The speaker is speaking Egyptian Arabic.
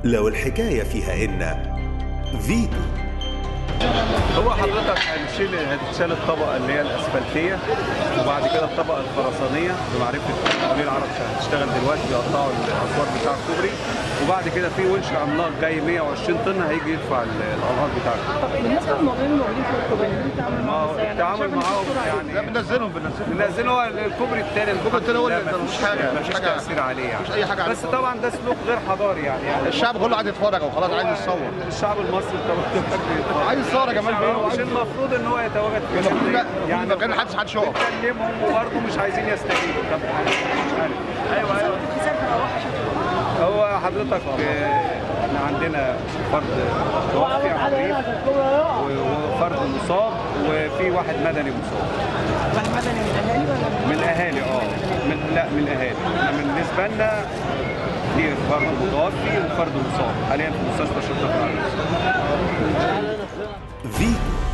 لو الحكاية فيها إن فيتو هو حضرتك هنشيل هتتشال الطبقه اللي هي الاسفلتيه وبعد كده الطبقه الخرسانيه بمعرفه تمويل العرب هتشتغل دلوقتي بيقطعوا الاسوار بتاع الكوبري وبعد كده في ونش عملاق جاي 120 طن هيجي يدفع ال- الانهار بتاعته طب بالنسبه للمواطنين الموجودين في الكوبري بتتعامل ما هو معاهم ازاي؟ أنا التعامل شايفة إن معاهم الدكتور عليه. يعني بننزلهم بننزلهم بننزله هو الكوبري الثاني الكوبري التاني هو اللي ما مفيش فيش حاجة- ما مفيش فيش حاجة- تاثير عليه يعني مفيش أي حاجة بس عليه. طبعا ده سلوك غير حضاري يعني يعني الشعب كله قاعد يتفرج وخلاص عايز يتصور الشعب المصري طبعا عايز يتصور يا جمال بيه مش المفروض ان هو يتواجد في المفروض الشارع. لا يعني ما كان حدش حدش يقف بنكلمهم وبرضه مش عايزين يستجيبوا طب مش عارف ايوه ايوه حساب هروح اشوف هو حضرتك آه، احنا عندنا فرد توفي عن قريب و- وفرد مصاب وفي واحد مدني مصاب واحد مدني من الاهالي ولا من من الاهالي اه من لا من الاهالي احنا بالنسبه لنا في فرد متوفي وفرد مصاب حاليا في مستشفى شرطه العريس فيتو